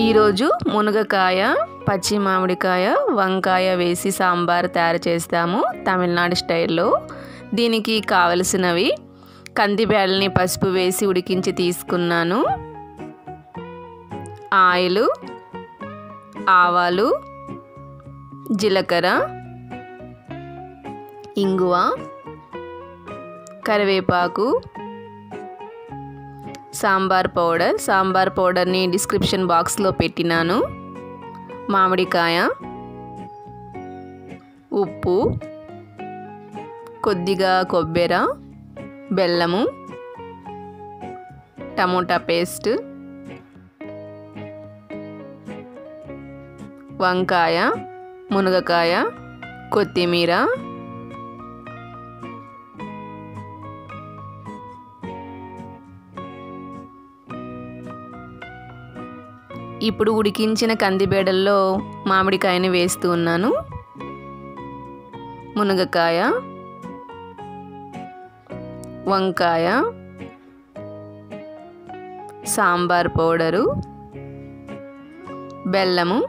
ఈరోజు మునగకాయ పచ్చి మామిడికాయ వంకాయ వేసి సాంబార్ తయారు చేస్తాము తమిళనాడు స్టైల్లో దీనికి కావలసినవి కందిబ్యాలని పసుపు వేసి ఉడికించి తీసుకున్నాను ఆయిల్ ఆవాలు జీలకర్ర ఇంగువ కరివేపాకు సాంబార్ పౌడర్ సాంబార్ పౌడర్ని డిస్క్రిప్షన్ బాక్స్లో పెట్టినాను మామిడికాయ ఉప్పు కొద్దిగా కొబ్బెర బెల్లము టమోటా పేస్ట్ వంకాయ మునగకాయ కొత్తిమీర ఇప్పుడు ఉడికించిన కందిబేడల్లో మామిడికాయని వేస్తూ ఉన్నాను మునగకాయ వంకాయ సాంబార్ పౌడరు బెల్లము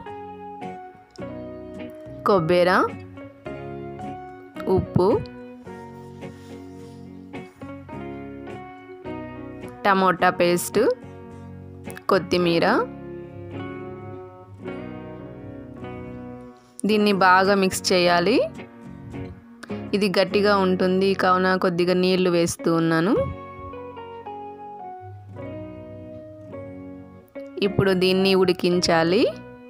కొబ్బెర ఉప్పు టమోటా పేస్ట్ కొత్తిమీర దీన్ని బాగా మిక్స్ చేయాలి ఇది గట్టిగా ఉంటుంది కావున కొద్దిగా నీళ్లు వేస్తూ ఉన్నాను ఇప్పుడు దీన్ని ఉడికించాలి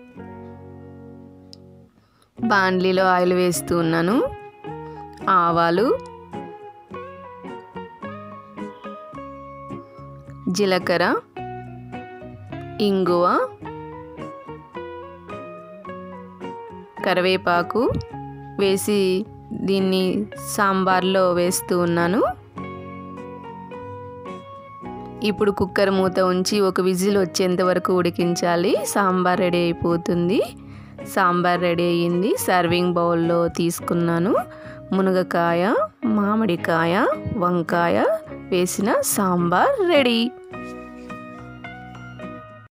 బాండ్లీలో ఆయిల్ వేస్తూ ఉన్నాను ఆవాలు జీలకర్ర ఇంగువ కరివేపాకు వేసి దీన్ని సాంబార్లో వేస్తూ ఉన్నాను ఇప్పుడు కుక్కర్ మూత ఉంచి ఒక విజిల్ వచ్చేంత వరకు ఉడికించాలి సాంబార్ రెడీ అయిపోతుంది సాంబార్ రెడీ అయ్యింది సర్వింగ్ బౌల్లో తీసుకున్నాను మునగకాయ మామిడికాయ వంకాయ వేసిన సాంబార్ రెడీ